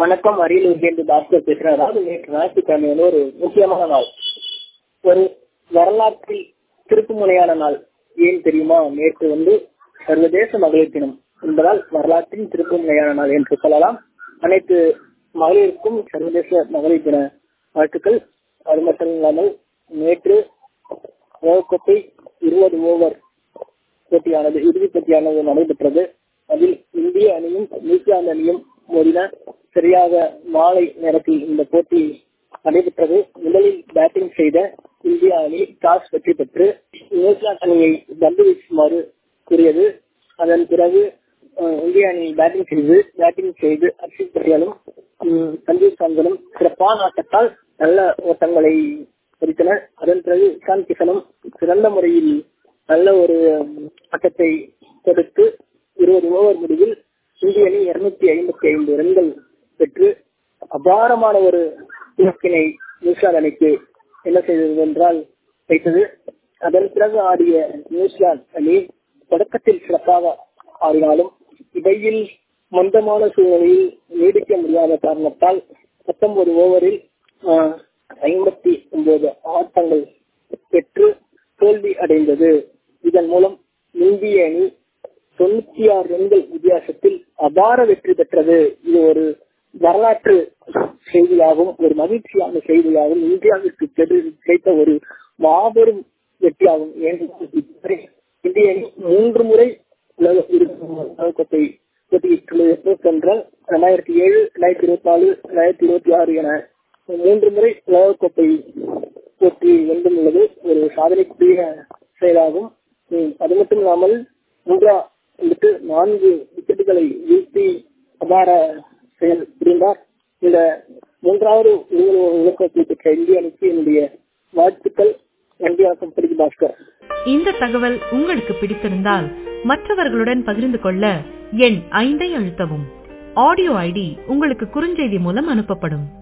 வணக்கம் அரியலூர்லேருந்து பாஸ்கர் பேசுறேன் அதாவது நேற்று ஞாயிற்றுக்கிழமை வந்து ஒரு முக்கியமான நாள் ஒரு வரலாற்றில் திருப்புமுனையான நாள் ஏன் தெரியுமா நேற்று வந்து சர்வதேச மகளிர் தினம் என்பதால் வரலாற்றின் திருப்புமுனையான நாள் என்று சொல்லலாம் அனைத்து மகளிருக்கும் சர்வதேச மகளிர் தின வாழ்த்துக்கள் அது மட்டும் இல்லாமல் நேற்று உலகக்கோப்பை இருபது ஓவர் போட்டியானது இறுதி போட்டியானது நடைபெற்றது அதில் இந்திய அணியும் நியூசிலாந்து அணியும் மோதின சரியாக மாலை நேரத்தில் இந்த போட்டி நடைபெற்றது முதலில் பேட்டிங் செய்த இந்திய அணி டாஸ் வெற்றி பெற்று நியூசிலாந்து அணியை பந்து வீசுமாறு கூறியது அதன் பிறகு இந்திய அணி பேட்டிங் செய்து பேட்டிங் செய்து அர்ஷித் பட்டியாலும் சஞ்சீவ் சாந்தனும் சிறப்பான ஆட்டத்தால் நல்ல ஓட்டங்களை பதித்தனர் அதன் பிறகு இஷான் கிஷனும் சிறந்த முறையில் நல்ல ஒரு ஆட்டத்தை கொடுத்து இருபது ஓவர் முடிவில் இந்திய அணி இருநூத்தி ஐம்பத்தி ஐந்து ரன்கள் பெற்று அபாரமான ஒரு இலக்கினை நியூசிலாந்து அணிக்கு என்ன செய்தது என்றால் வைத்தது அதன் பிறகு ஆடிய நியூசிலாந்து அணி தொடக்கத்தில் சிறப்பாக ஆடினாலும் இடையில் மந்தமான சூழ்நிலையில் நீடிக்க முடியாத காரணத்தால் பத்தொன்பது ஓவரில் ஐம்பத்தி ஒன்பது ஆட்டங்கள் பெற்று தோல்வி அடைந்தது இதன் மூலம் இந்திய அணி தொண்ணூத்தி ஆறு ரன்கள் வித்தியாசத்தில் அபார வெற்றி பெற்றது இது ஒரு வரலாற்று செய்தியாகும் ஒரு மகிழ்ச்சியான செய்தியாகும் இந்தியாவிற்கு கிடைத்த ஒரு மாபெரும் வெற்றியாகும் இதுவரை இந்திய அணி மூன்று முறை உலக உலகக்கோப்பை போட்டியிட்டுள்ளது என்றால் ரெண்டாயிரத்தி ஏழு ரெண்டாயிரத்தி இருபத்தி நாலு ரெண்டாயிரத்தி இருபத்தி ஆறு என மூன்று முறை உலகக்கோப்பை போட்டி வென்றுள்ளது ஒரு சாதனைக்குரிய செயலாகும் அது மட்டும் இல்லாமல் மூன்றா வந்துட்டு நான்கு விக்கெட்டுகளை வீழ்த்தி அபார செயல் புரிந்தார் இந்த மூன்றாவது உலகத்தை பெற்ற இந்திய அணிக்கு என்னுடைய வாழ்த்துக்கள் நன்றி வணக்கம் பிடிக்கு பாஸ்கர் இந்த தகவல் உங்களுக்கு பிடித்திருந்தால் மற்றவர்களுடன் பகிர்ந்து கொள்ள எண் ஐந்தை அழுத்தவும் ஆடியோ ஐடி உங்களுக்கு குறுஞ்செய்தி மூலம் அனுப்பப்படும்